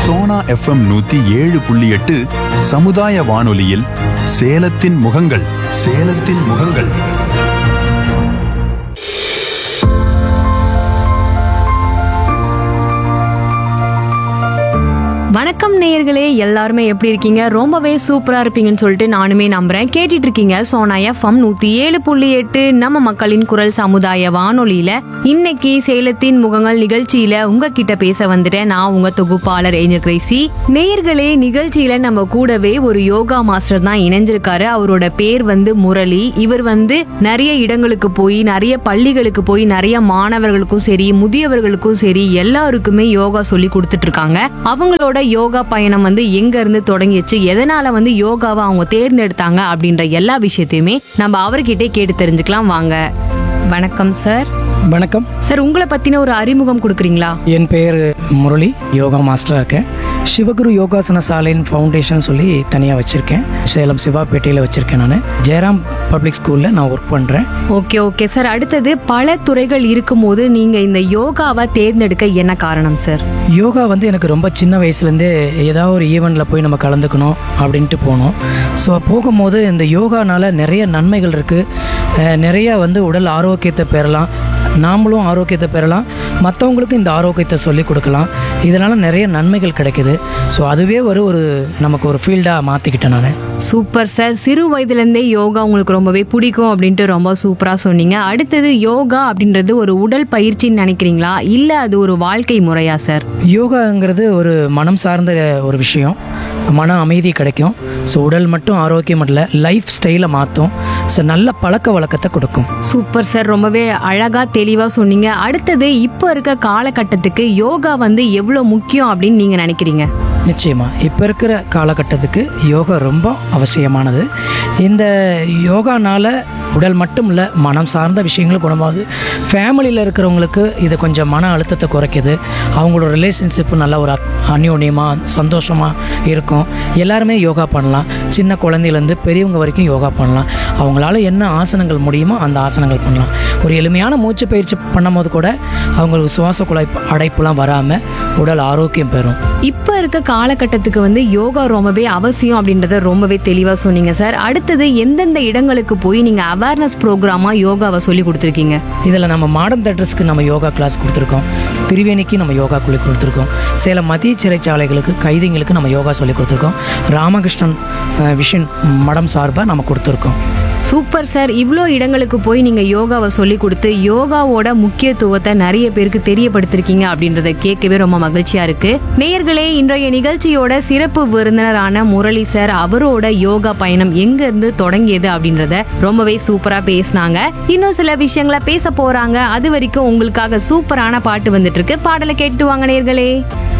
Sona FM நூத்தி ஏழு புள்ளி எட்டு சமுதாய வானொலியில் சேலத்தின் முகங்கள் சேலத்தின் முகங்கள் வணக்கம் நேயர்களே எல்லாருமே எப்படி இருக்கீங்க ரொம்பவே சூப்பரா இருப்பீங்கன்னு சொல்லிட்டு நானுமே நம்புறேன் கேட்டுட்டு இருக்கீங்க சோனா எஃப்எம் நூத்தி ஏழு புள்ளி எட்டு நம்ம மக்களின் குரல் சமுதாய வானொலியில இன்னைக்கு சேலத்தின் முகங்கள் நிகழ்ச்சியில உங்ககிட்ட பேச வந்துட்டேன் நான் உங்க தொகுப்பாளர் ஏஞ்சல் கிரேசி நேயர்களே நிகழ்ச்சியில நம்ம கூடவே ஒரு யோகா மாஸ்டர் தான் இணைஞ்சிருக்காரு அவரோட பேர் வந்து முரளி இவர் வந்து நிறைய இடங்களுக்கு போய் நிறைய பள்ளிகளுக்கு போய் நிறைய மாணவர்களுக்கும் சரி முதியவர்களுக்கும் சரி எல்லாருக்குமே யோகா சொல்லி கொடுத்துட்டு இருக்காங்க அவங்களோட யோகா பயணம் வந்து எங்க இருந்து தொடங்கிச்சு எதனால வந்து யோகாவை அவங்க தேர்ந்தெடுத்தாங்க அப்படின்ற எல்லா விஷயத்தையுமே நம்ம அவர்கிட்டே கேட்டு தெரிஞ்சுக்கலாம் வாங்க வணக்கம் சார் வணக்கம் சார் உங்களை பத்தின ஒரு அறிமுகம் கொடுக்குறீங்களா என் பெயர் முரளி யோகா மாஸ்டராக இருக்கேன் சிவகுரு யோகாசன சாலையின் ஃபவுண்டேஷன் சொல்லி தனியாக வச்சுருக்கேன் சேலம் சிவாப்பேட்டையில் வச்சுருக்கேன் நான் ஜெயராம் பப்ளிக் ஸ்கூலில் நான் ஒர்க் பண்ணுறேன் ஓகே ஓகே சார் அடுத்தது பல துறைகள் இருக்கும்போது நீங்க இந்த யோகாவை தேர்ந்தெடுக்க என்ன காரணம் சார் யோகா வந்து எனக்கு ரொம்ப சின்ன வயசுலேருந்தே ஏதாவது ஒரு ஈவெண்ட்டில் போய் நம்ம கலந்துக்கணும் அப்படின்ட்டு போனோம் ஸோ போகும்போது இந்த யோகானால நிறைய நன்மைகள் இருக்குது நிறைய வந்து உடல் ஆரோக்கியத்தை பெறலாம் நாமளும் ஆரோக்கியத்தை பெறலாம் மற்றவங்களுக்கும் இந்த ஆரோக்கியத்தை சொல்லிக் கொடுக்கலாம் இதனால் நிறைய நன்மைகள் கிடைக்குது ஸோ அதுவே ஒரு ஒரு நமக்கு ஒரு ஃபீல்டாக மாற்றிக்கிட்டேன் நான் சூப்பர் சார் சிறு வயதுலேருந்தே யோகா உங்களுக்கு ரொம்பவே பிடிக்கும் அப்படின்ட்டு ரொம்ப சூப்பராக சொன்னீங்க அடுத்தது யோகா அப்படின்றது ஒரு உடல் பயிற்சின்னு நினைக்கிறீங்களா இல்லை அது ஒரு வாழ்க்கை முறையா சார் யோகாங்கிறது ஒரு மனம் சார்ந்த ஒரு விஷயம் மன அமைதி கிடைக்கும் ஸோ உடல் மட்டும் ஆரோக்கியம் இல்லை லைஃப் ஸ்டைலை மாற்றும் ஸோ நல்ல பழக்க வழக்கத்தை கொடுக்கும் சூப்பர் சார் ரொம்பவே அழகா தெளிவா சொன்னீங்க அடுத்தது இப்போ இருக்க காலகட்டத்துக்கு யோகா வந்து எவ்வளோ முக்கியம் அப்படின்னு நீங்க நினைக்கிறீங்க நிச்சயமா இப்போ இருக்கிற காலகட்டத்துக்கு யோகா ரொம்ப அவசியமானது இந்த யோகானால உடல் மட்டும் இல்லை மனம் சார்ந்த விஷயங்களும் குணமாகுது ஃபேமிலியில் இருக்கிறவங்களுக்கு இது கொஞ்சம் மன அழுத்தத்தை குறைக்குது அவங்களோட ரிலேஷன்ஷிப்பு நல்ல ஒரு அத்- அந்யோன்யமாக சந்தோஷமாக இருக்கும் எல்லாருமே யோகா பண்ணலாம் சின்ன குழந்தையிலேருந்து பெரியவங்க வரைக்கும் யோகா பண்ணலாம் அவங்களால என்ன ஆசனங்கள் முடியுமோ அந்த ஆசனங்கள் பண்ணலாம் ஒரு எளிமையான மூச்சு பயிற்சி பண்ணும்போது கூட அவங்களுக்கு சுவாச குழாய் அடைப்புலாம் வராமல் உடல் ஆரோக்கியம் பெறும் இப்போ இருக்க காலகட்டத்துக்கு வந்து யோகா ரொம்பவே அவசியம் அப்படின்றத ரொம்பவே தெளிவா சொன்னீங்க சார் அடுத்தது எந்தெந்த இடங்களுக்கு போய் நீங்க அவேர்னஸ் ப்ரோக்ராமா யோகாவை சொல்லி கொடுத்துருக்கீங்க இதில் நம்ம மாடர்ன் தேட்டர்ஸ்க்கு நம்ம யோகா கிளாஸ் கொடுத்துருக்கோம் திரிவேணிக்கு நம்ம யோகா குழு கொடுத்துருக்கோம் சேலம் மத்திய சிறைச்சாலைகளுக்கு கைதிங்களுக்கு நம்ம யோகா சொல்லி கொடுத்துருக்கோம் ராமகிருஷ்ணன் அஹ், விஷன் மடம் சார்பாக நம்ம கொடுத்துருக்கோம் சூப்பர் சார் இவ்வளோ இடங்களுக்கு போய் நீங்க யோகாவை சொல்லி கொடுத்து யோகாவோட முக்கியத்துவத்தை நிறைய பேருக்கு தெரியப்படுத்திருக்கீங்க அப்படின்றத கேட்கவே ரொம்ப மகிழ்ச்சியா இருக்கு நேயர்களே இன்றைய நிகழ்ச்சியோட சிறப்பு விருந்தினரான முரளி சார் அவரோட யோகா பயணம் எங்க இருந்து தொடங்கியது அப்படின்றத ரொம்பவே சூப்பரா பேசினாங்க இன்னும் சில விஷயங்களை பேச போறாங்க அது வரைக்கும் உங்களுக்காக சூப்பரான பாட்டு வந்துட்டு இருக்கு பாடலை கேட்டு வாங்க நேயர்களே